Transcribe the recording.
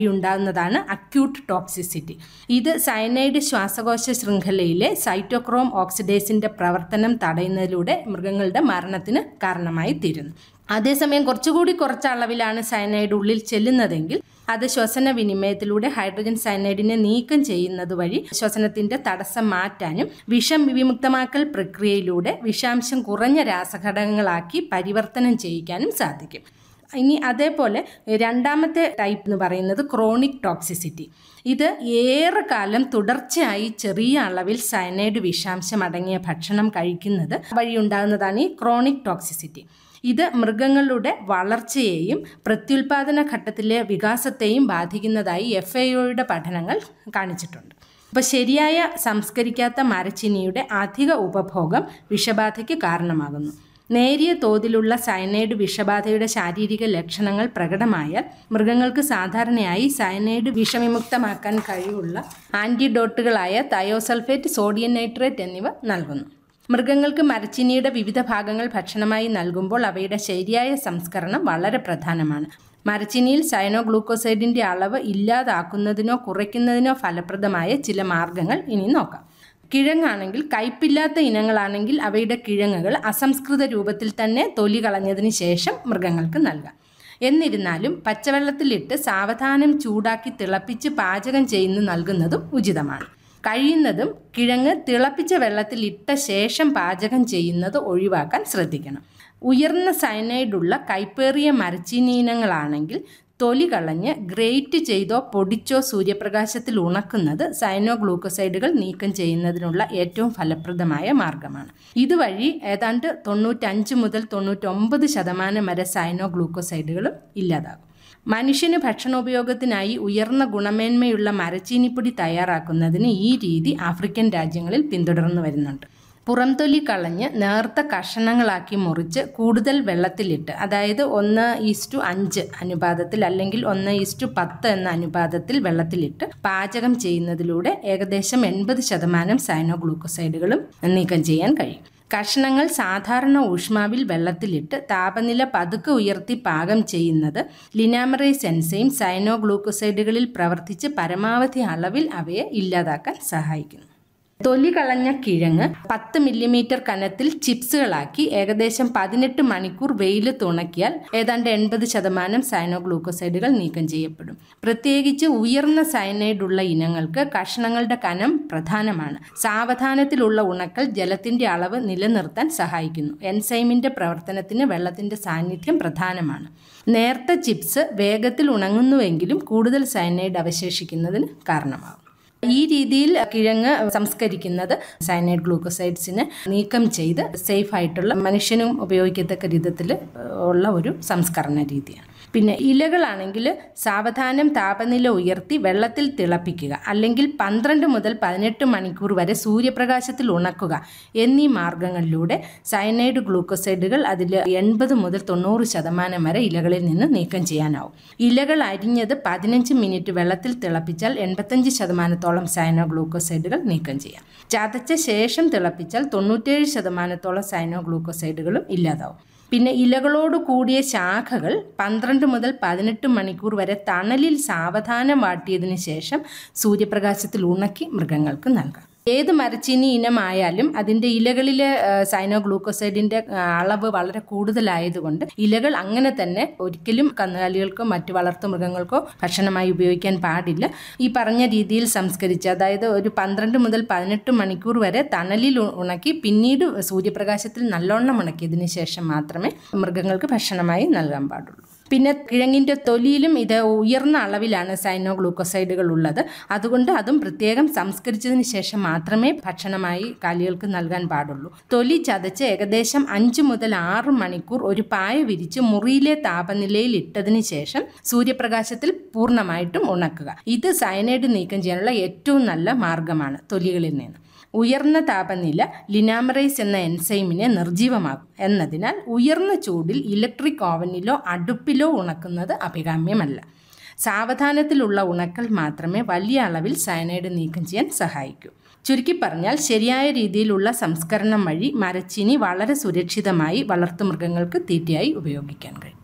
ഉണ്ടാകുന്നതാണ് acute toxicity ഇത് cyanide ശ്വാസകോശ ശൃംഖലയിലെ സൈറ്റോക്രോം ഓക്സിഡേസിന്റെ പ്രവർത്തനം തടയുന്നതിലൂടെ മൃഗങ്ങളുടെ മരണത്തിന് കാരണമായി തീരുന്നു അതേസമയം കുറച്ചുകൂടി കുറച്ച് അളവിലാണ് സയനൈഡ് ഉള്ളിൽ ചെല്ലുന്നതെങ്കിൽ അത് ശ്വസന വിനിമയത്തിലൂടെ ഹൈഡ്രജൻ സയനൈഡിനെ നീക്കം ചെയ്യുന്നത് വഴി ശ്വസനത്തിന്റെ തടസ്സം മാറ്റാനും വിഷം വിമുക്തമാക്കൽ പ്രക്രിയയിലൂടെ വിഷാംശം കുറഞ്ഞ രാസഘടകങ്ങളാക്കി പരിവർത്തനം ചെയ്യിക്കാനും സാധിക്കും ഇനി അതേപോലെ രണ്ടാമത്തെ ടൈപ്പ് എന്ന് പറയുന്നത് ക്രോണിക് ടോക്സിസിറ്റി ഇത് ഏറെക്കാലം തുടർച്ചയായി ചെറിയ അളവിൽ സയനൈഡ് വിഷാംശം അടങ്ങിയ ഭക്ഷണം കഴിക്കുന്നത് വഴിയുണ്ടാകുന്നതാണ് ഈ ക്രോണിക് ടോക്സിസിറ്റി ഇത് മൃഗങ്ങളുടെ വളർച്ചയെയും പ്രത്യുൽപാദന ഘട്ടത്തിലെ വികാസത്തെയും ബാധിക്കുന്നതായി എഫ് ഐഒയുടെ പഠനങ്ങൾ കാണിച്ചിട്ടുണ്ട് അപ്പോൾ ശരിയായ സംസ്കരിക്കാത്ത മരച്ചിനിയുടെ അധിക ഉപഭോഗം വിഷബാധയ്ക്ക് കാരണമാകുന്നു നേരിയ തോതിലുള്ള സയനൈഡ് വിഷബാധയുടെ ശാരീരിക ലക്ഷണങ്ങൾ പ്രകടമായാൽ മൃഗങ്ങൾക്ക് സാധാരണയായി സയനൈഡ് വിഷവിമുക്തമാക്കാൻ കഴിവുള്ള ആൻറ്റിഡോട്ടുകളായ തയോസൾഫേറ്റ് സോഡിയം നൈട്രേറ്റ് എന്നിവ നൽകുന്നു മൃഗങ്ങൾക്ക് മരച്ചിനിയുടെ വിവിധ ഭാഗങ്ങൾ ഭക്ഷണമായി നൽകുമ്പോൾ അവയുടെ ശരിയായ സംസ്കരണം വളരെ പ്രധാനമാണ് മരച്ചിനിയിൽ സയനോ ഗ്ലൂക്കോസൈഡിൻ്റെ അളവ് ഇല്ലാതാക്കുന്നതിനോ കുറയ്ക്കുന്നതിനോ ഫലപ്രദമായ ചില മാർഗങ്ങൾ ഇനി നോക്കാം കിഴങ്ങാണെങ്കിൽ കയ്പില്ലാത്ത ഇനങ്ങളാണെങ്കിൽ അവയുടെ കിഴങ്ങുകൾ അസംസ്കൃത രൂപത്തിൽ തന്നെ തൊലി കളഞ്ഞതിന് ശേഷം മൃഗങ്ങൾക്ക് നൽകാം എന്നിരുന്നാലും പച്ചവെള്ളത്തിലിട്ട് സാവധാനം ചൂടാക്കി തിളപ്പിച്ച് പാചകം ചെയ്യുന്നു നൽകുന്നതും ഉചിതമാണ് കഴിയുന്നതും കിഴങ്ങ് തിളപ്പിച്ച വെള്ളത്തിൽ ഇട്ട ശേഷം പാചകം ചെയ്യുന്നത് ഒഴിവാക്കാൻ ശ്രദ്ധിക്കണം ഉയർന്ന സയനൈഡുള്ള കൈപ്പേറിയ മരച്ചീനി ഇനങ്ങളാണെങ്കിൽ തൊലി കളഞ്ഞ് ഗ്രേറ്റ് ചെയ്തോ പൊടിച്ചോ സൂര്യപ്രകാശത്തിൽ ഉണക്കുന്നത് സയനോ ഗ്ലൂക്കോസൈഡുകൾ നീക്കം ചെയ്യുന്നതിനുള്ള ഏറ്റവും ഫലപ്രദമായ മാർഗമാണ് ഇതുവഴി ഏതാണ്ട് തൊണ്ണൂറ്റഞ്ച് മുതൽ തൊണ്ണൂറ്റൊമ്പത് ശതമാനം വരെ സയനോ ഗ്ലൂക്കോസൈഡുകളും ഇല്ലാതാകും മനുഷ്യന് ഭക്ഷണോപയോഗത്തിനായി ഉയർന്ന ഗുണമേന്മയുള്ള മരച്ചീനിപ്പൊടി തയ്യാറാക്കുന്നതിന് ഈ രീതി ആഫ്രിക്കൻ രാജ്യങ്ങളിൽ പിന്തുടർന്നു വരുന്നുണ്ട് പുറംതൊലി കളഞ്ഞ് നേർത്ത കഷണങ്ങളാക്കി മുറിച്ച് കൂടുതൽ വെള്ളത്തിലിട്ട് അതായത് ഒന്ന് ഈസ്റ്റു അഞ്ച് അനുപാതത്തിൽ അല്ലെങ്കിൽ ഒന്ന് ഈസ്റ്റു പത്ത് എന്ന അനുപാതത്തിൽ വെള്ളത്തിലിട്ട് പാചകം ചെയ്യുന്നതിലൂടെ ഏകദേശം എൺപത് ശതമാനം സൈനോ ഗ്ലൂക്കോസൈഡുകളും നീക്കം ചെയ്യാൻ കഴിയും കഷ്ണങ്ങൾ സാധാരണ ഊഷ്മാവിൽ വെള്ളത്തിലിട്ട് താപനില പതുക്കെ ഉയർത്തി പാകം ചെയ്യുന്നത് ലിനാമറൈസ് എൻസൈം സൈനോ ഗ്ലൂക്കോസൈഡുകളിൽ പ്രവർത്തിച്ച് പരമാവധി അളവിൽ അവയെ ഇല്ലാതാക്കാൻ സഹായിക്കുന്നു തൊലി കളഞ്ഞ കിഴങ്ങ് പത്ത് മില്ലിമീറ്റർ കനത്തിൽ ചിപ്സുകളാക്കി ഏകദേശം പതിനെട്ട് മണിക്കൂർ വെയിലത്ത് ഉണക്കിയാൽ ഏതാണ്ട് എൺപത് ശതമാനം സൈനോ ഗ്ലൂക്കോസൈഡുകൾ നീക്കം ചെയ്യപ്പെടും പ്രത്യേകിച്ച് ഉയർന്ന സയനൈഡ് ഉള്ള ഇനങ്ങൾക്ക് കഷ്ണങ്ങളുടെ കനം പ്രധാനമാണ് സാവധാനത്തിലുള്ള ഉണക്കൽ ജലത്തിന്റെ അളവ് നിലനിർത്താൻ സഹായിക്കുന്നു എൻസൈമിന്റെ പ്രവർത്തനത്തിന് വെള്ളത്തിന്റെ സാന്നിധ്യം പ്രധാനമാണ് നേർത്ത ചിപ്സ് വേഗത്തിൽ ഉണങ്ങുന്നുവെങ്കിലും കൂടുതൽ സയനൈഡ് അവശേഷിക്കുന്നതിന് കാരണമാകും ഈ രീതിയിൽ കിഴങ്ങ് സംസ്കരിക്കുന്നത് സയനൈഡ് ഗ്ലൂക്കോസൈഡ്സിനെ നീക്കം ചെയ്ത് സേഫ് ആയിട്ടുള്ള മനുഷ്യനും ഉപയോഗിക്കത്തക്ക വിധത്തിൽ ഉള്ള ഒരു സംസ്കരണ രീതിയാണ് പിന്നെ ഇലകളാണെങ്കിൽ സാവധാനം താപനില ഉയർത്തി വെള്ളത്തിൽ തിളപ്പിക്കുക അല്ലെങ്കിൽ പന്ത്രണ്ട് മുതൽ പതിനെട്ട് മണിക്കൂർ വരെ സൂര്യപ്രകാശത്തിൽ ഉണക്കുക എന്നീ മാർഗങ്ങളിലൂടെ സയനൈഡ് ഗ്ലൂക്കോസൈഡുകൾ അതിൽ എൺപത് മുതൽ തൊണ്ണൂറ് ശതമാനം വരെ ഇലകളിൽ നിന്ന് നീക്കം ചെയ്യാനാവും ഇലകൾ അരിഞ്ഞത് പതിനഞ്ച് മിനിറ്റ് വെള്ളത്തിൽ തിളപ്പിച്ചാൽ എൺപത്തഞ്ച് ശതമാനത്തോളം സയനോ ഗ്ലൂക്കോസൈഡുകൾ നീക്കം ചെയ്യാം ചതച്ച ശേഷം തിളപ്പിച്ചാൽ തൊണ്ണൂറ്റേഴ് ശതമാനത്തോളം സയനോ ഗ്ലൂക്കോസൈഡുകളും ഇല്ലാതാവും പിന്നെ ഇലകളോട് കൂടിയ ശാഖകൾ പന്ത്രണ്ട് മുതൽ പതിനെട്ട് മണിക്കൂർ വരെ തണലിൽ സാവധാനം വാട്ടിയതിനു ശേഷം സൂര്യപ്രകാശത്തിൽ ഉണക്കി മൃഗങ്ങൾക്ക് നൽകാം ഏത് മരച്ചീനി ഇനമായാലും അതിൻ്റെ ഇലകളിലെ സൈനോ ഗ്ലൂക്കോസൈഡിൻ്റെ അളവ് വളരെ കൂടുതലായതുകൊണ്ട് ഇലകൾ അങ്ങനെ തന്നെ ഒരിക്കലും കന്നുകാലികൾക്കോ മറ്റു വളർത്തു മൃഗങ്ങൾക്കോ ഭക്ഷണമായി ഉപയോഗിക്കാൻ പാടില്ല ഈ പറഞ്ഞ രീതിയിൽ സംസ്കരിച്ച് അതായത് ഒരു പന്ത്രണ്ട് മുതൽ പതിനെട്ട് മണിക്കൂർ വരെ തണലിൽ ഉണക്കി പിന്നീട് സൂര്യപ്രകാശത്തിൽ നല്ലോണം ഉണക്കിയതിന് ശേഷം മാത്രമേ മൃഗങ്ങൾക്ക് ഭക്ഷണമായി നൽകാൻ പാടുള്ളൂ പിന്നെ കിഴങ്ങിൻ്റെ തൊലിയിലും ഇത് ഉയർന്ന അളവിലാണ് സൈനോ ഗ്ലൂക്കോസൈഡുകൾ ഉള്ളത് അതുകൊണ്ട് അതും പ്രത്യേകം സംസ്കരിച്ചതിന് ശേഷം മാത്രമേ ഭക്ഷണമായി കാലികൾക്ക് നൽകാൻ പാടുള്ളൂ തൊലി ചതച്ച് ഏകദേശം അഞ്ച് മുതൽ ആറ് മണിക്കൂർ ഒരു പായ വിരിച്ച് മുറിയിലെ താപനിലയിൽ ഇട്ടതിന് ശേഷം സൂര്യപ്രകാശത്തിൽ പൂർണ്ണമായിട്ടും ഉണക്കുക ഇത് സയനൈഡ് നീക്കം ചെയ്യാനുള്ള ഏറ്റവും നല്ല മാർഗമാണ് തൊലികളിൽ നിന്ന് ഉയർന്ന താപനില ലിനാമറൈസ് എന്ന എൻസൈമിനെ നിർജീവമാക്കും എന്നതിനാൽ ഉയർന്ന ചൂടിൽ ഇലക്ട്രിക് ഓവനിലോ അടുപ്പിലോ ഉണക്കുന്നത് അഭികാമ്യമല്ല സാവധാനത്തിലുള്ള ഉണക്കൽ മാത്രമേ വലിയ അളവിൽ സയനൈഡ് നീക്കം ചെയ്യാൻ സഹായിക്കൂ ചുരുക്കി പറഞ്ഞാൽ ശരിയായ രീതിയിലുള്ള സംസ്കരണം വഴി മരച്ചീനി വളരെ സുരക്ഷിതമായി വളർത്തുമൃഗങ്ങൾക്ക് തീറ്റയായി ഉപയോഗിക്കാൻ കഴിയും